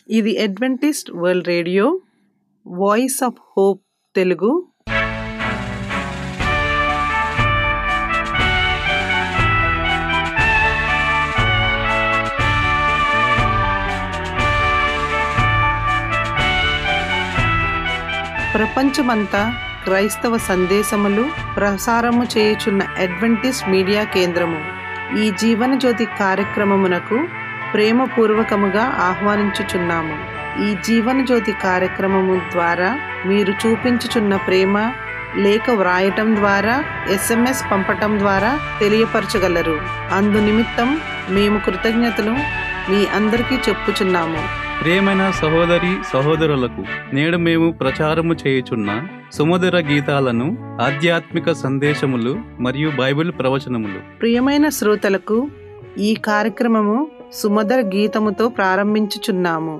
ఇది Adventist World Radio Voice of Hope Telugu ప్రపంచమంతా క్రైస్తవ సందేశములు ప్రసారము చేయుచున్న అడ్వెంటిస్ట్ మీడియా కేంద్రము ఈ జీవన జ్యోతి కార్యక్రమమునకు ప్రేమపూర్వకముగా ఆహ్వానించుచున్నాము ఈ జీవన జ్యోతి కార్యక్రమము ద్వారా మీరు చూపించుచున్న ప్రేమ లేఖ వ్రాయటం ద్వారా ఎస్ఎంఎస్ పంపటం ద్వారా తెలియపరచగలరు అందు నిమిత్తం మేము కృతజ్ఞతలు మీ అందరికీ చెప్పుచున్నాము ప్రియమైన సహోదరి సహోదరులకు నేడు మేము ప్రచారము చేయుచున్న సుమధుర గీతాలను ఆధ్యాత్మిక సందేశములు మరియు బైబిల్ ప్రవచనములు ప్రియమైన శ్రోతలకు ఈ కార్యక్రమము సుమధుర గీతముతో ప్రారంభించుచున్నాము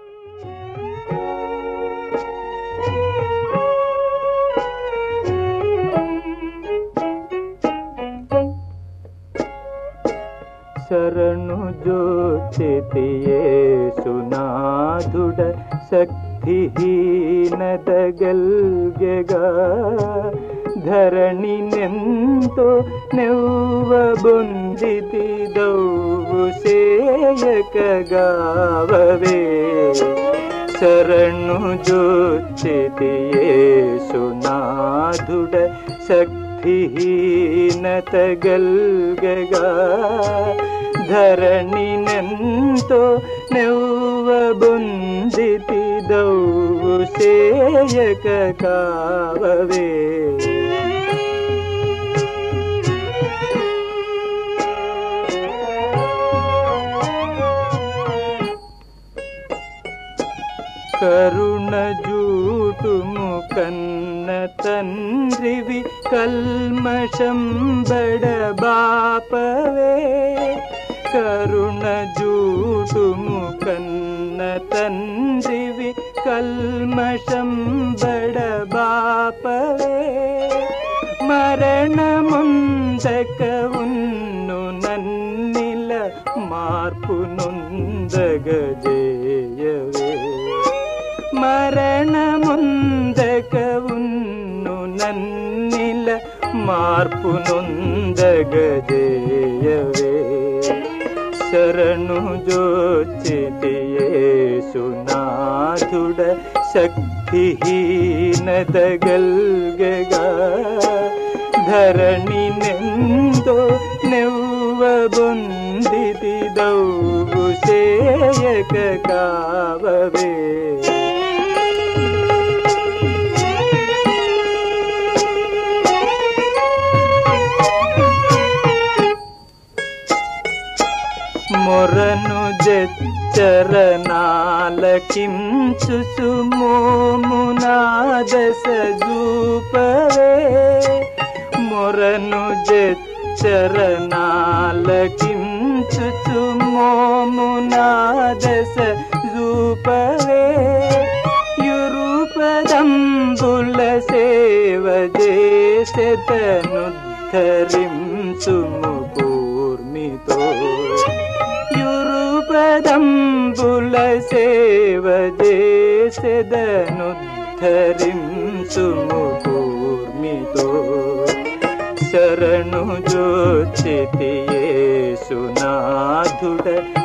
శరణు జోచితియేసునాథుడ శక్తిహీనదగల్గెగా ధరణి నెంతో నెవ్వబొందితి దౌవు సేయకగావవే శరణు జోచితియేసునాథుడ శక్తిహీనతగల్గగా ధరణి నెంతో నెవ్వబొందితి దౌవు సేయక కావవే కరుణ జూటుము కన్న తండ్రివి కల్మషం బడబాపవే కరుణ జూటుము కన్న తండ్రివి కల్మషం బడబాపవే మరణముందక ఉన్ను నన్నిల మార్పు నొందగజేయవే మరణముందక ఉన్ను నన్నిల మార్పు నొందగజేయవే శరణు జోచితియేసునాథుడ శక్తిహీనదగల్గగా ధరణి నెందో నెవ్వబొందితి దౌవు సేయక కావవే మొరను జచ్చరనాలకించు మోమునాదశ జూపవే మొరను జచ్చరనాలకించు మోమునాదశ జూపవే యురుపదంబుల సేవ చేసెతనుద్ధరించుము కూర్మితో యురుపదంబుల సేవ చేసెదనుద్ధరించుము కూర్మితో శరణు జోచితియేసునాథుడ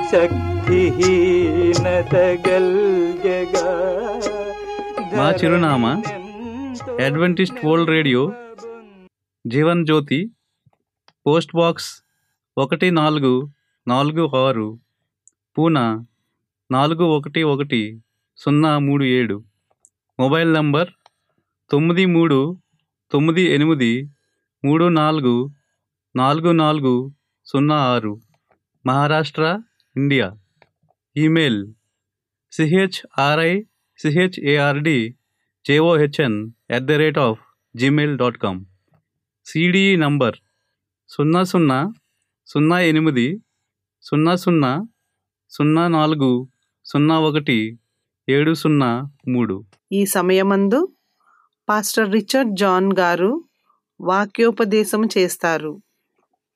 శక్తిహీనతగల్గగా మా చిరునామా Adventist World Radio Jeevan Jyothi post box ఒకటి నాలుగు నాలుగు ఆరు పూనా నాలుగు ఒకటి ఒకటి సున్నా మూడు ఏడు మొబైల్ నంబర్ తొమ్మిది మూడు తొమ్మిది ఎనిమిది మూడు నాలుగు నాలుగు నాలుగు సున్నా ఆరు Maharashtra India email CHRI CHARD JOHN at the rate of Gmail dot com CDE number సున్నా సున్నా సున్నా ఎనిమిది సున్నా సున్నా సున్నా నాలుగు సున్నా ఒకటి ఏడు సున్నా మూడు ఈ సమయమందు పాస్టర్ రిచర్డ్ జాన్ గారు వాక్యోపదేశం చేస్తారు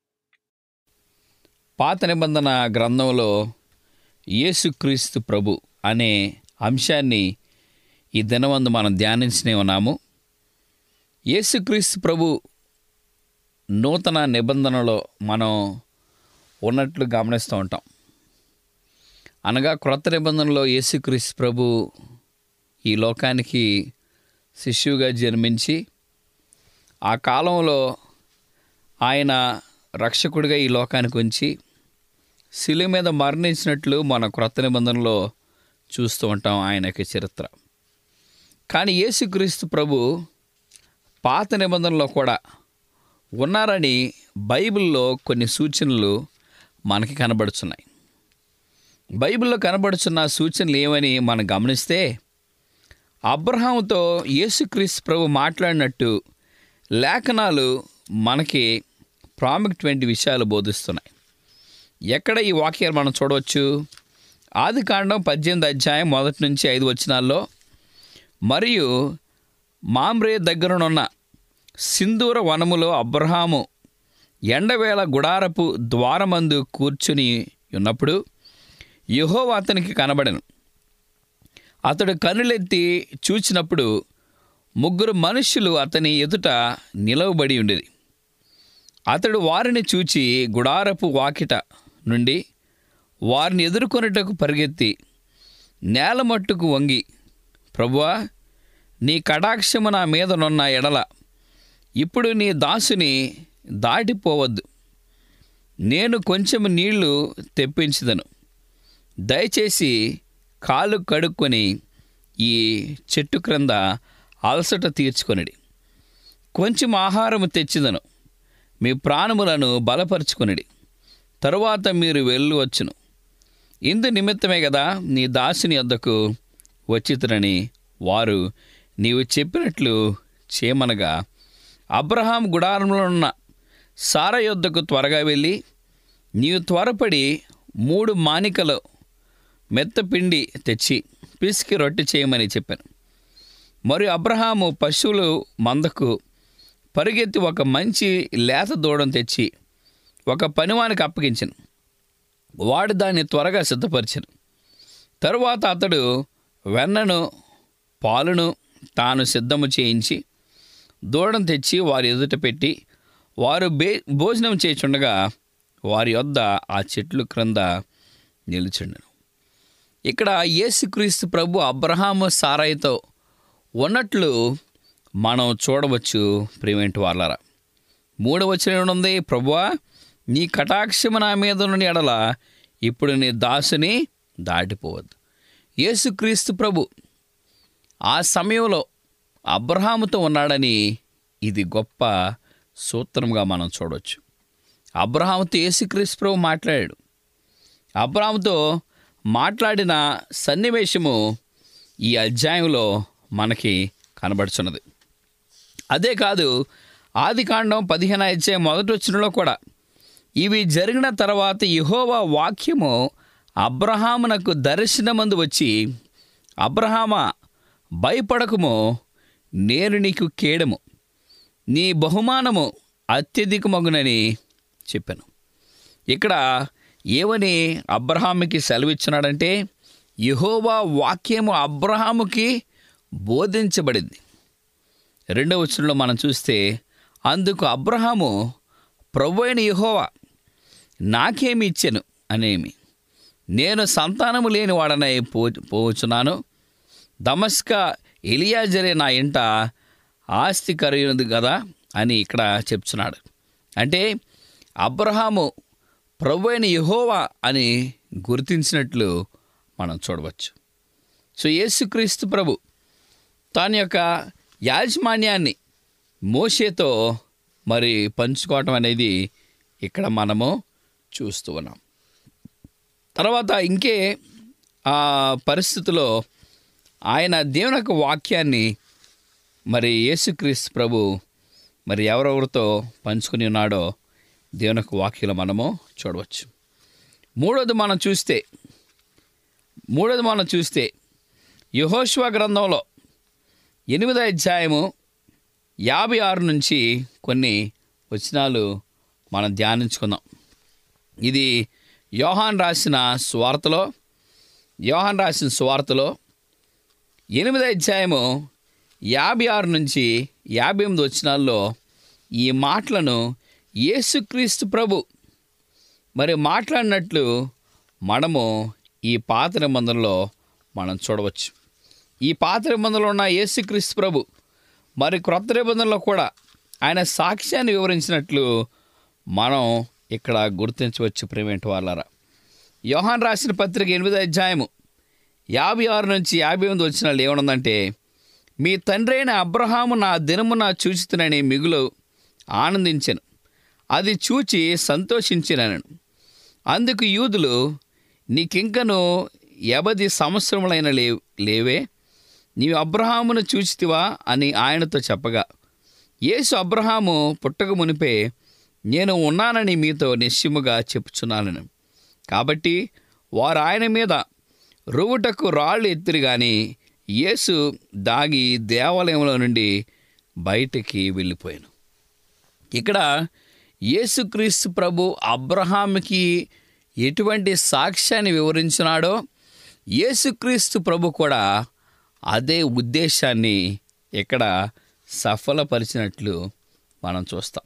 పాత నిబంధన గ్రంథంలో యేసుక్రీస్తు ప్రభు అనే అంశాన్ని ఈ దినవందు మనం ధ్యానించనే ఉన్నాము యేసుక్రీస్తు ప్రభు నూతన నిబంధనలో మనం ఉన్నట్లు గమనిస్తూ ఉంటాం అనగా క్రొత్త నిబంధనలో యేసుక్రీస్తు ప్రభు ఈ లోకానికి శిష్యుగా జన్మించి ఆ కాలంలో ఆయన రక్షకుడిగా ఈ లోకానికి ఉంచి శిలి మీద మరణించినట్లు మన క్రొత్త నిబంధనలో చూస్తూ ఉంటాం ఆయన యొక్క చరిత్ర కానీ యేసుక్రీస్తు ప్రభు పాత నిబంధనలో కూడా ఉన్నారని బైబిల్లో కొన్ని సూచనలు మనకి కనబడుతున్నాయి బైబిల్లో కనబడుచున్న సూచనలు ఏమని మనం గమనిస్తే అబ్రహాంతో యేసుక్రీస్తు ప్రభు మాట్లాడినట్టు లేఖనాలు మనకి ప్రాముఖ్యమైన విషయాలు బోధిస్తున్నాయి ఎక్కడ ఈ వాక్యాలు మనం చూడవచ్చు ఆది కాండం పద్దెనిమిది అధ్యాయం మొదటి నుంచి ఐదు వచనాల్లో మరియు మామ్రే దగ్గరనున్న సింధూర వనములో అబ్రహాము ఎండవేళ గుడారపు ద్వారమందు కూర్చుని ఉన్నప్పుడు యెహోవా అతనికి కనబడను అతడు కనులెత్తి చూచినప్పుడు ముగ్గురు మనుష్యులు అతని ఎదుట నిలవబడి ఉండేది అతడు వారిని చూచి గుడారపు వాకిట నుండి వారిని ఎదుర్కొనుటకు పరిగెత్తి నేల మట్టుకు వంగి ప్రభువా నీ కటాక్షము నా మీదనున్న ఎడల ఇప్పుడు నీ దాసుని దాటిపోవద్దు నేను కొంచెం నీళ్లు తెప్పించదను దయచేసి కాలు కడుక్కొని ఈ చెట్టు క్రింద అలసట తీర్చుకొనిడి కొంచెం ఆహారము తెచ్చిదను మీ ప్రాణములను బలపరుచుకొనిడి తరువాత మీరు వెళ్ళువచ్చును ఇందు నిమిత్తమే కదా నీ దాసుని వద్దకు వచ్చితురని వారు నీవు చెప్పినట్లు చేయమనగా అబ్రహాం గుడారంలో ఉన్న సార యొద్దకు త్వరగా వెళ్ళి నీవు త్వరపడి మూడు మానికలు మెత్తపిండి తెచ్చి పిసికి రొట్టె చేయమని చెప్పాను మరియు అబ్రహాము పశువులు మందకు పరిగెత్తి ఒక మంచి లేత దూడం తెచ్చి ఒక పనివానికి అప్పగించను వాడు దాన్ని త్వరగా సిద్ధపరిచను తరువాత అతడు వెన్నను పాలును తాను సిద్ధము చేయించి దూడం తెచ్చి వారి ఎదుట పెట్టి వారు బే భోజనం చేయుచుండగా వారి వద్ద ఆ చెట్లు క్రింద నిలుచుండెను ఇక్కడ యేసుక్రీస్తు ప్రభు అబ్రహాము సారాయితో ఉన్నట్లు మనం చూడవచ్చు ప్రేమేంటి వాళ్ళరా మూడవ వచనం ఉంది ప్రభువా నీ కటాక్షము నా మీద నుండి ఎడల ఇప్పుడు నీ దాసుని దాటిపోవద్దు యేసుక్రీస్తు ప్రభు ఆ సమయంలో అబ్రహాముతో ఉన్నాడని ఇది గొప్ప సూత్రంగా మనం చూడవచ్చు అబ్రహాముతో యేసుక్రీస్తు ప్రభు మాట్లాడాడు అబ్రహాముతో మాట్లాడిన సన్నివేశము ఈ అధ్యాయంలో మనకి కనబడుచున్నది అదే కాదు ఆది కాండం పదిహేను అధ్యాయం మొదటి వచ్చినలో కూడా ఇవి జరిగిన తర్వాత యెహోవా వాక్యము అబ్రహామునకు దర్శనమందు వచ్చి అబ్రహామా భయపడకము నేను నీకు కేడము నీ బహుమానము అత్యధికమగునని చెప్పాను ఇక్కడ ఏమని అబ్రహాముకి సెలవిచ్చున్నాడంటే యెహోవా వాక్యము అబ్రహాముకి బోధించబడింది రెండవ వచనంలో మనం చూస్తే అందుకు అబ్రహాము ప్రభు అయిన యెహోవా నాకేమి ఇచ్చాను అనేమి నేను సంతానము లేని వాడనై పో పోవచ్చున్నాను దమస్క ఎలియాజరే నా ఇంట ఆస్తి కలిగినది కదా అని ఇక్కడ చెప్తున్నాడు అంటే అబ్రహాము ప్రభు అయిన యెహోవా అని గుర్తించినట్లు మనం చూడవచ్చు సో యేసుక్రీస్తు ప్రభు తన యొక్క యాజమాన్యాన్ని మోషేతో మరి పంచుకోవటం అనేది ఇక్కడ మనము చూస్తూ ఉన్నాం తర్వాత ఇంకే ఆ పరిస్థితిలో ఆయన దేవుని యొక్క వాక్యాన్ని మరి యేసుక్రీస్తు ప్రభు మరి ఎవరెవరితో పంచుకుని ఉన్నాడో దేవుని యొక్క వాక్యంలో మనము చూడవచ్చు మూడోది మనం చూస్తే మూడోది మనం చూస్తే యహోష్వ గ్రంథంలో ఎనిమిదో అధ్యాయము యాభై ఆరు నుంచి కొన్ని వచనాలు మనం ధ్యానించుకుందాం ఇది యోహాన్ రాసిన స్వార్తలో యోహాన్ రాసిన సువార్తలో ఎనిమిది అధ్యాయము యాభై ఆరు నుంచి యాభై ఎనిమిది వచనాల్లో ఈ మాటలను యేసుక్రీస్తు ప్రభు మరి మాట్లాడినట్లు మనము ఈ పాత నిబంధనలో మనం చూడవచ్చు ఈ పాత నిబంధనలో ఉన్న యేసుక్రీస్తు ప్రభు మరి క్రొత్త నిబంధనలో కూడా ఆయన సాక్ష్యాన్ని వివరించినట్లు మనం ఇక్కడ గుర్తించవచ్చు ప్రేమేంటి వాళ్ళరా యోహాన్ రాసిన పత్రిక ఎనిమిదో అధ్యాయము యాభై ఆరు నుంచి యాభై ఎనిమిది వచ్చిన ఏమనుందంటే మీ తండ్రి అయిన అబ్రహాము నా దినమున చూచుతునని మిగులు ఆనందించెను అది చూచి సంతోషించినను అందుకు యూదులు నీకింకను యబది సంవత్సరములైన లే లేవే నీవు అబ్రహామును చూచితివా అని ఆయనతో చెప్పగా యేసు అబ్రహాము పుట్టక మునిపే నేను ఉన్నానని మీతో నిశ్చయముగా చెప్పుచున్నాను కాబట్టి వారు ఆయన మీద రువుటకు రాళ్ళు ఎత్తిరి గాని యేసు దాగి దేవాలయంలో నుండి బయటికి వెళ్ళిపోయాను ఇక్కడ యేసుక్రీస్తు ప్రభు అబ్రహాముకి ఎటువంటి సాక్ష్యాన్ని వివరించినాడో యేసుక్రీస్తు ప్రభు కూడా అదే ఉద్దేశాన్ని ఇక్కడ సఫలపరిచినట్లు మనం చూస్తాం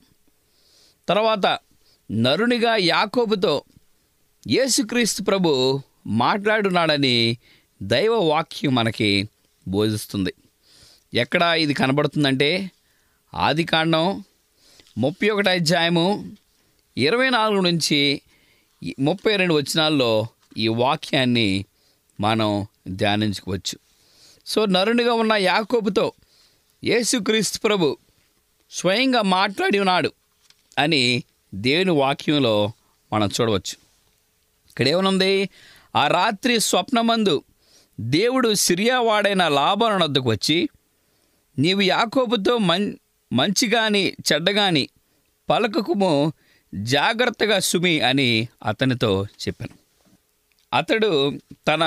తర్వాత నరునిగా యాకోబుతో యేసుక్రీస్తు ప్రభు మాట్లాడున్నాడని దైవ వాక్యం మనకి బోధిస్తుంది ఎక్కడ ఇది కనబడుతుందంటే ఆది కాండం ముప్పై ఒకటి అధ్యాయము ఇరవై నాలుగు నుంచి ఈ ముప్పై రెండు వచనాల్లో ఈ వాక్యాన్ని మనం ధ్యానించుకోవచ్చు సో నరునిగా ఉన్న యాకోబుతో యేసుక్రీస్తు ప్రభు స్వయంగా మాట్లాడి ఉన్నాడు అని దేవుని వాక్యంలో మనం చూడవచ్చు ఇక్కడ ఏమనుంది ఆ రాత్రి స్వప్నమందు దేవుడు సిరియావాడైన లాభాల వద్దకు వచ్చి నీవు యాకోబుతో మం మంచిగాని చెడ్డగాని పలకకుము జాగ్రత్తగా సుమి అని అతనితో చెప్పాను అతడు తన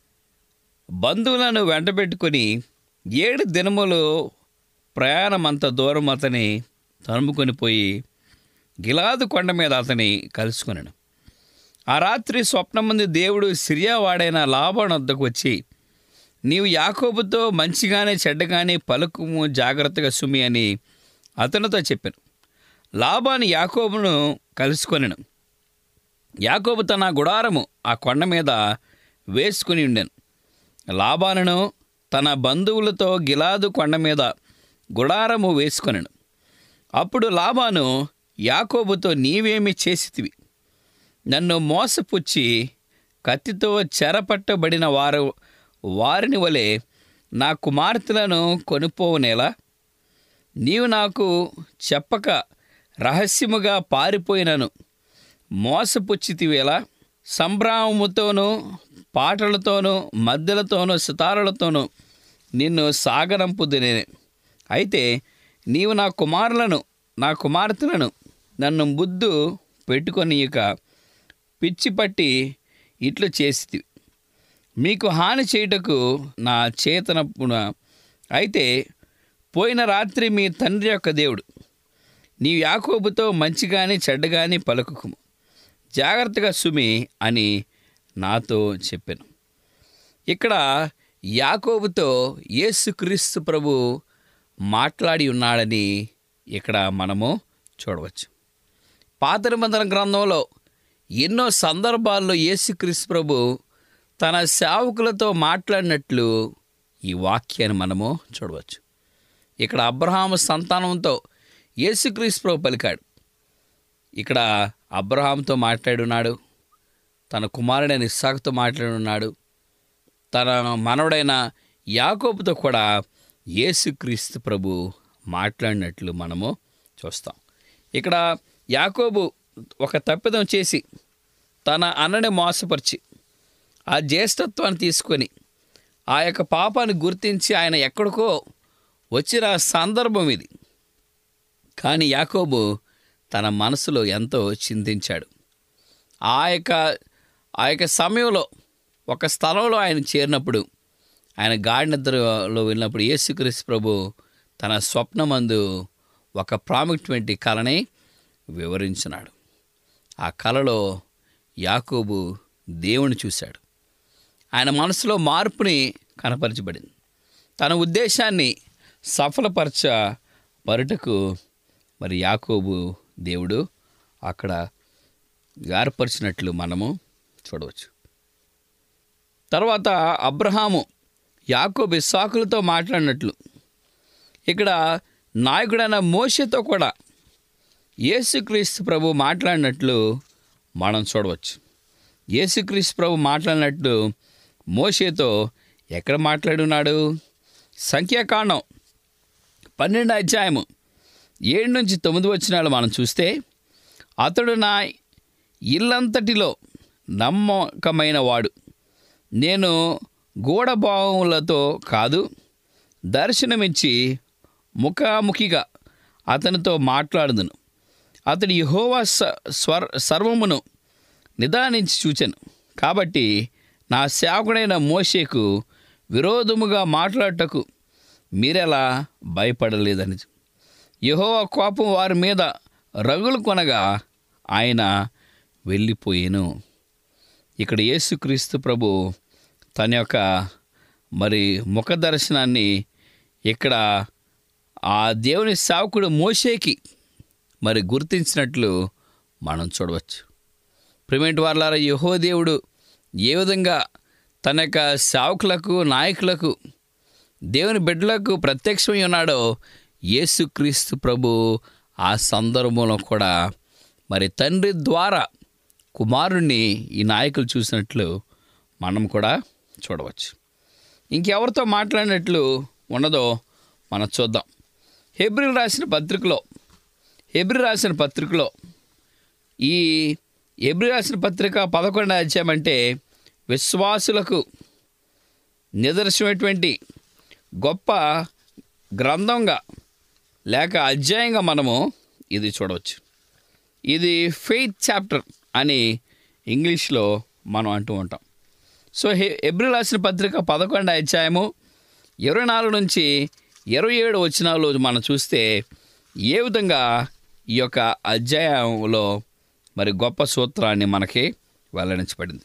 బంధువులను వెంటబెట్టుకొని ఏడు దినములు ప్రయాణమంత దూరం అతని తరుముకొని పోయి గిలాదు కొండ మీద అతని కలుసుకున్నాను ఆ రాత్రి స్వప్నమంది దేవుడు సిరియా వాడైన లాభాన్ వద్దకు వచ్చి నీవు యాకోబుతో మంచిగానే చెడ్డగానే పలుకుము జాగ్రత్తగా సుమి అని అతనితో చెప్పాను లాభాన్ని యాకోబును కలుసుకొనెను యాకోబు తన గుడారము ఆ కొండ మీద వేసుకుని ఉండెను లాభాలను తన బంధువులతో గిలాదు కొండ మీద గుడారము వేసుకొనెను అప్పుడు లాభాను యాకోబుతో నీవేమి చేసితివి నన్ను మోసపుచ్చి కత్తితో చెరపట్టబడిన వారు వారిని వలె నా కుమార్తెలను కొనుపోవనేలా నీవు నాకు చెప్పక రహస్యముగా పారిపోయినను మోసపుచ్చితివేలా సంభ్రామముతోనూ పాటలతోనూ మద్దెలతోనూ సితారలతోనూ నిన్ను సాగనంపుదునే అయితే నీవు నా కుమారులను నా కుమార్తెలను నన్ను బుద్ధు పెట్టుకొని ఇక పిచ్చి పట్టి ఇట్లు చేసి మీకు హాని చేయుటకు నా చేతనప్పున అయితే పోయిన రాత్రి మీ తండ్రి యొక్క దేవుడు నీవు యాకోబుతో మంచిగాని చెడ్డగాని పలుకుకుము జాగ్రత్తగా సుమి అని నాతో చెప్పాను ఇక్కడ యాకోబుతో యేసుక్రీస్తు ప్రభు మాట్లాడి ఉన్నాడని ఇక్కడ మనము చూడవచ్చు పాత నిబంధన గ్రంథంలో ఎన్నో సందర్భాల్లో యేసుక్రీస్తు ప్రభు తన సేవకులతో మాట్లాడినట్లు ఈ వాక్యాన్ని మనము చూడవచ్చు ఇక్కడ అబ్రహాము సంతానంతో యేసుక్రీస్తు ప్రభు పలికాడు ఇక్కడ అబ్రహాంతో మాట్లాడున్నాడు తన కుమారుడైన ఇస్సాకుతో మాట్లాడున్నాడు తన మనవడైన యాకోబుతో కూడా యేసుక్రీస్తు ప్రభు మాట్లాడినట్లు మనము చూస్తాం ఇక్కడ యాకోబు ఒక తప్పిదం చేసి తన అన్నని మోసపరిచి ఆ జ్యేష్ఠత్వాన్ని తీసుకొని ఆ యొక్క పాపాన్ని గుర్తించి ఆయన ఎక్కడికో వచ్చిన సందర్భం ఇది కానీ యాకోబు తన మనసులో ఎంతో చింతించాడు ఆ యొక్క ఆ యొక్క సమయంలో ఒక స్థలంలో ఆయన చేరినప్పుడు ఆయన గాడి నిద్రలో వెళ్ళినప్పుడు యేసుక్రీస్తు ప్రభు తన స్వప్నమందు ఒక ప్రాముఖ్యమైన కళని వివరించినాడు ఆ కళలో యాకోబు దేవుని చూశాడు ఆయన మనసులో మార్పుని కనపరచబడింది తన ఉద్దేశాన్ని సఫలపరచ పరుటకు మరి యాకోబు దేవుడు అక్కడ ఏర్పరిచినట్లు మనము చూడవచ్చు తర్వాత అబ్రహాము యాకోబు ఇస్సాకులతో మాట్లాడినట్లు ఇక్కడ నాయకుడైన మోషతో కూడా యేసుక్రీస్తు ప్రభు మాట్లాడినట్లు మనం చూడవచ్చు యేసుక్రీస్తు ప్రభు మాట్లాడినట్లు మోషేతో ఎక్కడ మాట్లాడున్నాడు సంఖ్యాకాండం పన్నెండు అధ్యాయము ఏడు నుంచి తొమ్మిది వచ్చినాలు మనం చూస్తే అతడు నా ఇల్లంతటిలో నమ్మకమైన వాడు నేను గూఢభావములతో కాదు దర్శనమిచ్చి ముఖాముఖిగా అతనితో మాట్లాడుదును అతడు యహోవా స- స్వర్ సర్వమును నిదానించి చూచెను కాబట్టి నా సేవకుడైన మోషేకు విరోధముగా మాట్లాడటకు మీరెలా భయపడలేదని యహోవా కోపం వారి మీద రగులు కొనగా ఆయన వెళ్ళిపోయాను ఇక్కడ యేసుక్రీస్తు ప్రభు తన యొక్క మరి ముఖ దర్శనాన్ని ఇక్కడ ఆ దేవుని సేవకుడు మోషేకి మరి గుర్తించినట్లు మనం చూడవచ్చు ప్రిమెంట్ వార్లారా యహో దేవుడు ఏ విధంగా తన యొక్క సేవకులకు నాయకులకు దేవుని బిడ్డలకు ప్రత్యక్షమై ఉన్నాడో యేసుక్రీస్తు ప్రభు ఆ సందర్భంలో కూడా మరి తండ్రి ద్వారా కుమారుణ్ణి ఈ నాయకులు చూసినట్లు మనం కూడా చూడవచ్చు ఇంకెవరితో మాట్లాడినట్లు ఉన్నదో మనం చూద్దాం హెబ్రిల్ రాసిన పత్రికలో హెబ్రి రాసిన పత్రికలో ఈ ఎబ్రి రాసిన పత్రిక పదకొండు అధ్యాయం అంటే విశ్వాసులకు నిదర్శనమైనటువంటి గొప్ప గ్రంథంగా లేక అధ్యాయంగా మనము ఇది చూడవచ్చు ఇది ఫెయిత్ చాప్టర్ అని ఇంగ్లీష్లో మనం అంటూ ఉంటాం సో హె ఎబ్రి రాసిన పత్రిక పదకొండు అధ్యాయము ఇరవై నాలుగు నుంచి ఇరవై ఏడు వచ్చినాలు మనం చూస్తే ఏ విధంగా ఈ యొక్క అధ్యాయంలో మరి గొప్ప సూత్రాన్ని మనకి వెల్లడించబడింది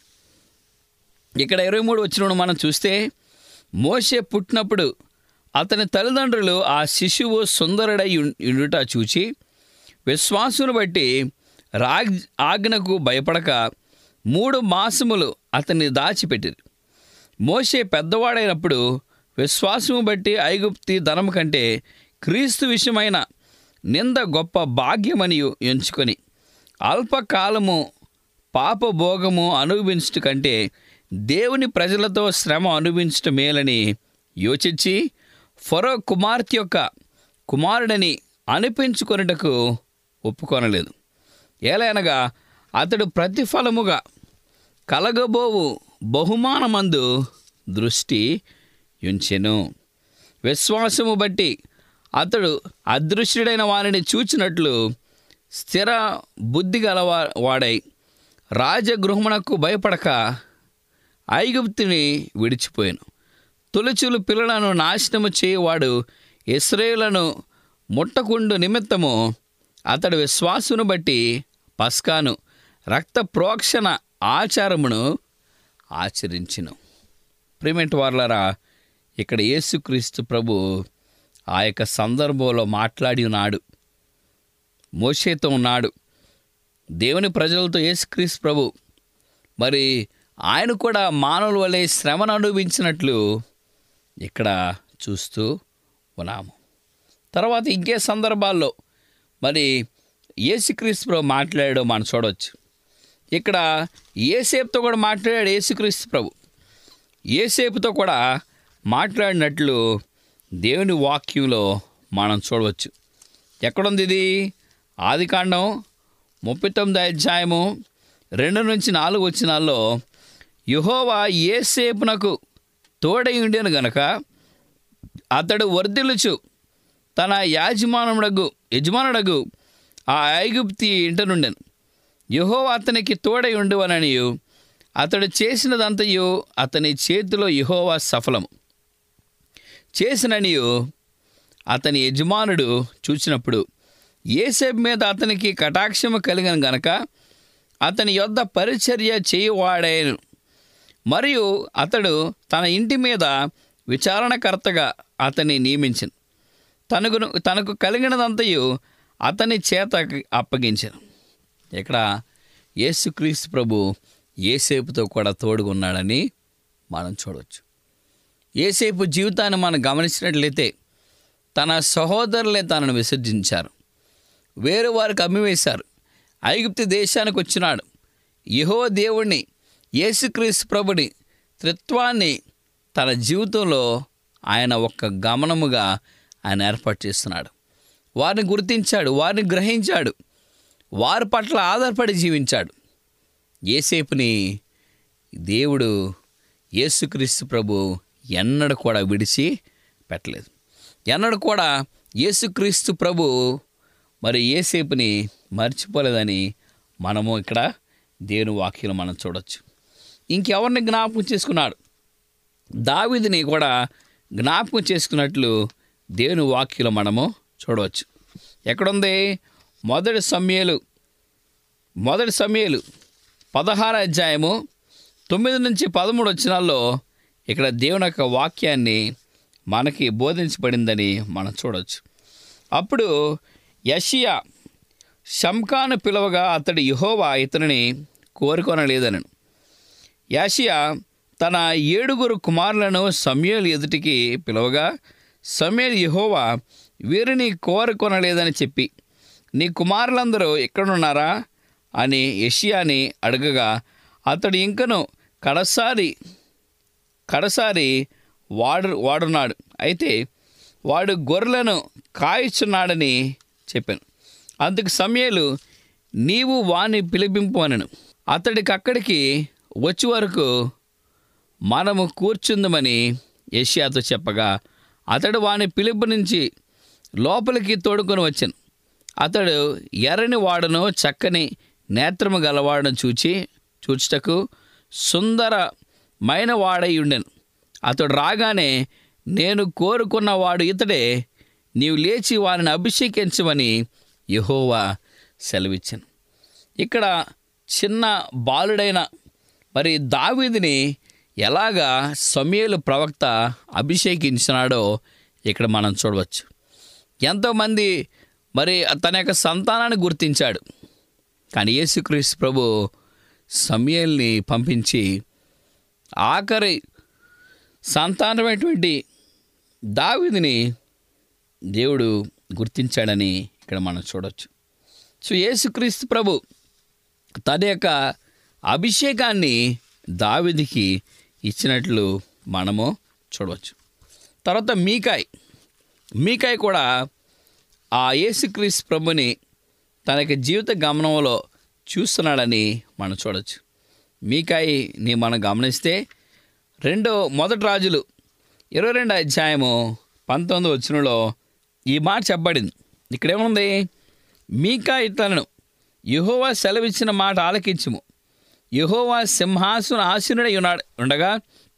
ఇక్కడ ఇరవై మూడు వచ్చిన మనం చూస్తే మోషే పుట్టినప్పుడు అతని తల్లిదండ్రులు ఆ శిశువు సుందరుడై ఉం- ఉండుట చూచి విశ్వాసును బట్టి రాగ్ ఆజ్ఞకు భయపడక మూడు మాసములు అతన్ని దాచిపెట్టిరు మోషే పెద్దవాడైనప్పుడు విశ్వాసము బట్టి ఐగుప్తి ధనము కంటే క్రీస్తు విషయమైన నింద గొప్ప భాగ్యమని ఎంచుకొని అల్పకాలము పాపభోగము అనుభవించట కంటే దేవుని ప్రజలతో శ్రమ అనుభవించటం మేలని యోచించి ఫరో కుమార్తె యొక్క కుమారుడని అనిపించుకొనుటకు ఒప్పుకొనలేదు ఏలైనగా అతడు ప్రతిఫలముగా కలగబోవు బహుమానమందు దృష్టి ఉంచెను విశ్వాసము బట్టి అతడు అదృశ్యుడైన వారిని చూచినట్లు స్థిర బుద్ధి గలవా వాడై రాజగృహమునకు భయపడక ఐగుప్తుని విడిచిపోయాను తొలిచులు పిల్లలను నాశనము చేయవాడు ఇస్రాయేలను ముట్టకుండు నిమిత్తము అతడు విశ్వాసును బట్టి పస్కాను రక్త ప్రోక్షణ ఆచారమును ఆచరించును ప్రిమెంట్ వార్లరా ఇక్కడ యేసుక్రీస్తు ప్రభు ఆ యొక్క సందర్భంలో మాట్లాడి ఉన్నాడు మోషేతో ఉన్నాడు దేవుని ప్రజలతో యేసుక్రీస్తు ప్రభు మరి ఆయన కూడా మానవుల వలె శ్రమను అనుభవించినట్లు ఇక్కడ చూస్తూ ఉన్నాము తర్వాత ఇంకే సందర్భాల్లో మరి యేసుక్రీస్తు ప్రభు మాట్లాడాడో మనం చూడవచ్చు ఇక్కడ ఏసేపుతో కూడా మాట్లాడాడు యేసుక్రీస్తు ప్రభు ఏసేపుతో కూడా మాట్లాడినట్లు దేవుని వాక్యంలో మనం చూడవచ్చు ఎక్కడుంది ఇది ఆదికాండం ముప్పై తొమ్మిది అధ్యాయము రెండు నుంచి నాలుగు వచ్చినాల్లో యహోవా ఏసేపునకు తోడై ఉండేను గనక అతడు వర్ధిల్లుచు తన యాజమానుడగు యజమానుడగు ఆ ఐగుప్తి ఇంట నుండెను యహోవా అతనికి తోడై ఉండువననియు అతడు చేసినదంతయు అతని చేతిలో యహోవా సఫలము చేసిననియు అతని యజమానుడు చూసినప్పుడు ఏసేపు మీద అతనికి కటాక్షము కలిగిన గనక అతని యొద్ద పరిచర్య చేయువాడాయను మరియు అతడు తన ఇంటి మీద విచారణకర్తగా అతన్ని నియమించను తనకు తనకు కలిగినదంతయు అతని చేత అప్పగించాను ఇక్కడ యేసుక్రీస్తు ప్రభు ఏసేపుతో కూడా తోడుగున్నాడని మనం చూడవచ్చు ఏసేపు జీవితాన్ని మనం గమనించినట్లయితే తన సహోదరులే తనను విసర్జించారు వేరే వారికి అమ్మివేశారు ఐగుప్తు దేశానికి వచ్చినాడు యహో దేవుణ్ణి యేసుక్రీస్తు ప్రభుని త్రిత్వాన్ని తన జీవితంలో ఆయన ఒక్క గమనముగా ఆయన ఏర్పాటు చేస్తున్నాడు వారిని గుర్తించాడు వారిని గ్రహించాడు వారి పట్ల ఆధారపడి జీవించాడు ఏసేపుని దేవుడు యేసుక్రీస్తు ప్రభు ఎన్నడూ కూడా విడిచి పెట్టలేదు ఎన్నడూ కూడా యేసుక్రీస్తు ప్రభు మరి ఏసేపుని మర్చిపోలేదని మనము ఇక్కడ దేవుని వాక్యం మనం చూడొచ్చు ఇంకెవరిని జ్ఞాపకం చేసుకున్నాడు దావిదిని కూడా జ్ఞాపకం చేసుకున్నట్లు దేవుని వాక్యలో మనము చూడవచ్చు ఎక్కడుంది మొదటి సమయలు మొదటి సమయలు పదహారు అధ్యాయము తొమ్మిది నుంచి పదమూడు వచ్చినాల్లో ఇక్కడ దేవుని యొక్క వాక్యాన్ని మనకి బోధించబడిందని మనం చూడవచ్చు అప్పుడు యషియా శంకాను పిలవగా అతడు యహోవా ఇతనిని కోరుకొనలేదనను యాషియా తన ఏడుగురు కుమారులను సమయలు ఎదుటికి పిలవగా సమయలు యహోవా వీరిని కోరుకొనలేదని చెప్పి నీ కుమారులందరూ ఎక్కడున్నారా అని యషియాని అడగగా అతడు ఇంకను కడసారి కడసారి వాడు వాడున్నాడు అయితే వాడు గొర్రెలను కాయిచున్నాడని చెప్పాను అందుకు సమయలు నీవు వాని పిలిపింపు అనను అతడికి అక్కడికి వచ్చి వరకు మనము కూర్చుందమని ఏషియాతో చెప్పగా అతడు వాని పిలుపు నుంచి లోపలికి తోడుకొని వచ్చాను అతడు ఎర్రని వాడును చక్కని నేత్రము గలవాడను చూచి చూచుటకు సుందరమైన వాడై ఉండెను అతడు రాగానే నేను కోరుకున్నవాడు ఇతడే నీవు లేచి వారిని అభిషేకించమని యహోవా సెలవిచ్చాను ఇక్కడ చిన్న బాలుడైన మరి దావీదిని ఎలాగా సమయలు ప్రవక్త అభిషేకించినాడో ఇక్కడ మనం చూడవచ్చు ఎంతోమంది మరి తన యొక్క సంతానాన్ని గుర్తించాడు కానీ యేసుక్రీస్తు ప్రభు సమయల్ని పంపించి ఆఖరి సంతానమైనటువంటి దావిదిని దేవుడు గుర్తించాడని ఇక్కడ మనం చూడవచ్చు సో యేసుక్రీస్తు ప్రభు తన యొక్క అభిషేకాన్ని దావిదికి ఇచ్చినట్లు మనము చూడవచ్చు తర్వాత మీకాయ్ మీకాయ్ కూడా ఆ యేసుక్రీస్తు ప్రభుని తన యొక్క జీవిత గమనంలో చూస్తున్నాడని మనం చూడవచ్చు మీకాయిని మనం గమనిస్తే రెండో మొదటి రాజులు ఇరవై రెండు అధ్యాయము పంతొమ్మిది వచ్చినలో ఈ మాట చెప్పబడింది ఇక్కడేముంది మీకా ఇట్లను యహోవా సెలవిచ్చిన మాట ఆలకించుము యహోవా సింహాసన ఆసీనుడై ఉన్నాడు ఉండగా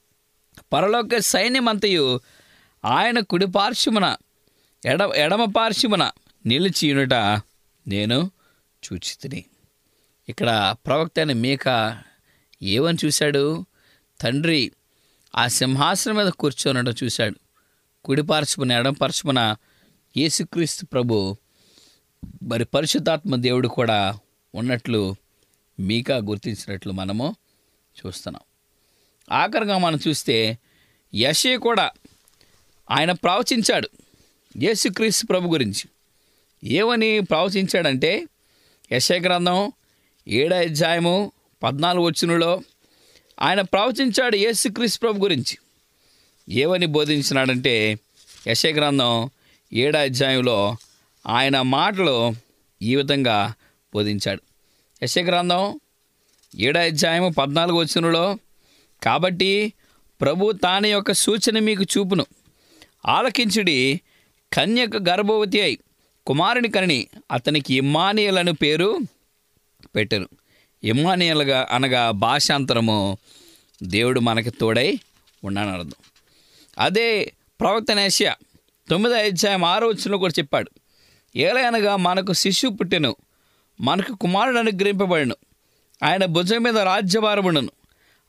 పరలోక సైన్యమంతయు ఆయన కుడి పార్శ్వమున ఎడ ఎడమ పార్శ్వమున నిలిచియునుట నేను చూచితిని ఇక్కడ ప్రవక్త అయిన మీక ఏమని చూశాడు తండ్రి ఆ సింహాసనం మీద కూర్చోనడం చూశాడు కుడి పార్శ్వమున ఎడమ పార్శ్వమున యేసుక్రీస్తు ప్రభు మరి పరిశుద్ధాత్మ దేవుడు కూడా ఉన్నట్లు మీకా గుర్తించినట్లు మనము చూస్తున్నాం ఆఖరిగా మనం చూస్తే యశే కూడా ఆయన ప్రవచించాడు యేసుక్రీస్తు ప్రభు గురించి ఏమని ప్రవచించాడంటే యశ గ్రంథం ఏడో అధ్యాయము పద్నాలుగు వచ్చినలో ఆయన ప్రవచించాడు యేసుక్రీస్తు ప్రభు గురించి ఏమని బోధించినాడంటే యశ గ్రంథం ఏడో అధ్యాయంలో ఆయన మాటలు ఈ విధంగా బోధించాడు యశ గ్రంథం ఏడో అధ్యాయము పద్నాలుగు వచ్చినలో కాబట్టి ప్రభు తాని యొక్క సూచన మీకు చూపును ఆలకించుడి కన్యక గర్భవతి అయి కుమారుని కని అతనికి ఇమ్మానియల్ అని పేరు పెట్టారు ఇమ్మానియల్గా అనగా భాషాంతరము దేవుడు మనకి తోడై ఉన్నాను అర్థం అదే ప్రవక్త నేషియా తొమ్మిదో అధ్యాయం ఆరో వచ్చిన కూడా చెప్పాడు ఏలయనగా మనకు శిశువు పుట్టెను మనకు కుమారుడు అనుగ్రహింపబడిను ఆయన భుజం మీద రాజ్యభారముండును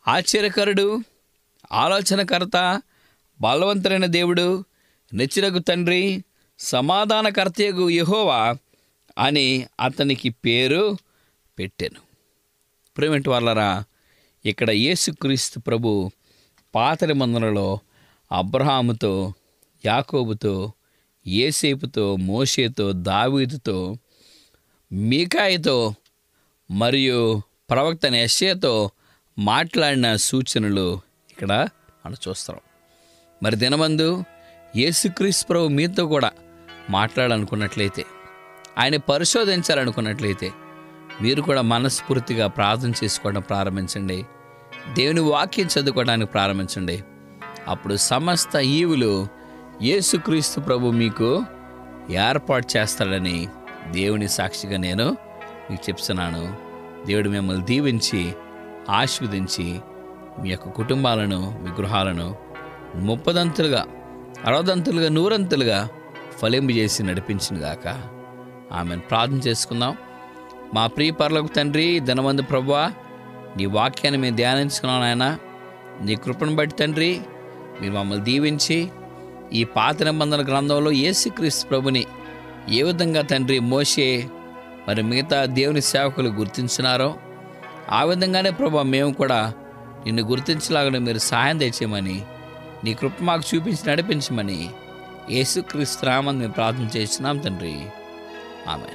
ఆశ్చర్యకరుడు ఆలోచనకర్త బలవంతుడైన దేవుడు నెచ్చిరకు తండ్రి సమాధానకర్తయగు యెహోవా అని అతనికి పేరు పెట్టాను ప్రేమటి వాళ్ళరా ఇక్కడ యేసుక్రీస్తు ప్రభు పాత నిబంధనలో అబ్రహాముతో యాకోబుతో ఏసేపుతో మోషేతో దావీదుతో మీకాయతో మరియు ప్రవక్త యెషయాతో మాట్లాడిన సూచనలు ఇక్కడ మనం చూస్తాం మరి దినమందు యేసుక్రీస్తు ప్రభు మీతో కూడా మాట్లాడాలనుకున్నట్లయితే ఆయన పరిశోధించాలనుకున్నట్లయితే మీరు కూడా మనస్ఫూర్తిగా ప్రార్థన చేసుకోవడం ప్రారంభించండి దేవుని వాక్యం చదువుకోవడానికి ప్రారంభించండి అప్పుడు సమస్త ఈవులు యేసుక్రీస్తు ప్రభు మీకు ఏర్పాటు చేస్తాడని దేవుని సాక్షిగా నేను మీకు చెప్తున్నాను దేవుడు మిమ్మల్ని దీవించి ఆశీర్వదించి మీ యొక్క కుటుంబాలను మీ గృహాలను ముప్పదంతులుగా అరవదంతులుగా నూరంతులుగా ఫలింపు చేసి నడిపించినగాక ఆమెను ప్రార్థన చేసుకుందాం మా ప్రియ పర్లకు తండ్రి ధనవంతు ప్రభువా నీ వాక్యాన్ని మేము ధ్యానించుకున్నాం ఆయన నీ కృపను బట్టి తండ్రి మీరు మమ్మల్ని దీవించి ఈ పాత నిబంధన గ్రంథంలో యేసుక్రీస్తు ప్రభుని ఏ విధంగా తండ్రి మోసే మరి మిగతా దేవుని సేవకులు గుర్తించినారో ఆ విధంగానే ప్రభా మేము కూడా నిన్ను గుర్తించలాగా మీరు సహాయం తెచ్చేయమని నీ కృప మాకు చూపించి నడిపించమని యేసుక్రీస్తు రామని మేము ప్రార్థన చేస్తున్నాం తండ్రి ఆమె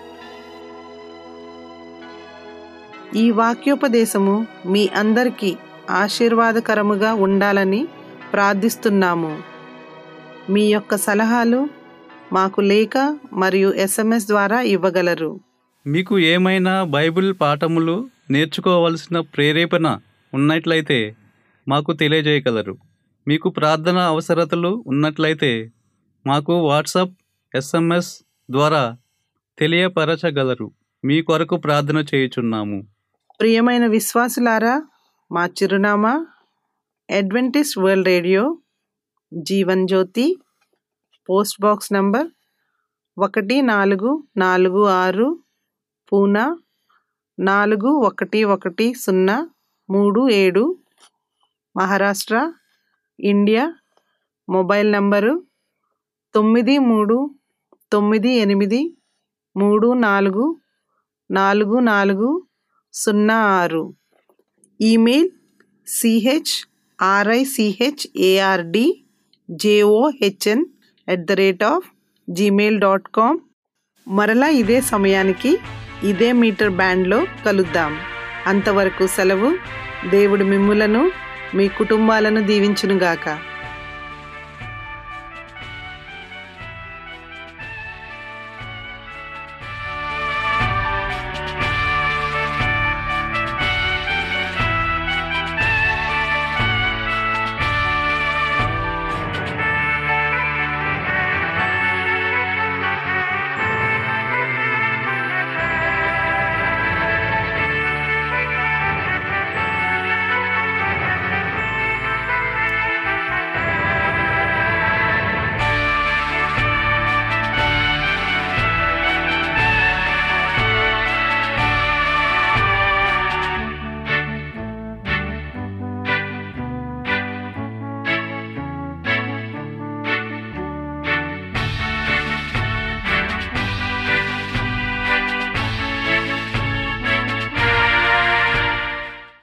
ఈ వాక్యోపదేశము మీ అందరికీ ఆశీర్వాదకరముగా ఉండాలని ప్రార్థిస్తున్నాము మీ యొక్క సలహాలు మాకు లేఖ మరియు ఎస్ఎంఎస్ ద్వారా ఇవ్వగలరు మీకు ఏమైనా బైబిల్ పాఠములు నేర్చుకోవలసిన ప్రేరేపణ ఉన్నట్లయితే మాకు తెలియజేయగలరు మీకు ప్రార్థన అవసరతలు ఉన్నట్లయితే మాకు వాట్సాప్ ఎస్ఎంఎస్ ద్వారా తెలియపరచగలరు మీ కొరకు ప్రార్థన చేయుచున్నాము ప్రియమైన విశ్వాసులారా మా చిరునామా Adventist World Radio Jeevan Jyothi post box number ఒకటి నాలుగు నాలుగు ఆరు పూనా నాలుగు ఒకటి ఒకటి సున్నా మూడు ఏడు మహారాష్ట్ర ఇండియా మొబైల్ నంబరు తొమ్మిది మూడు తొమ్మిది ఎనిమిది మూడు నాలుగు నాలుగు నాలుగు సున్నా ఆరు email CH RICH ARD JOHN at the rate of Gmail dot com మరలా ఇదే సమయానికి ఇదే మీటర్ బ్యాండ్లో కలుద్దాం అంతవరకు సెలవు దేవుడు మిమ్ములను మీ కుటుంబాలను దీవించునుగాక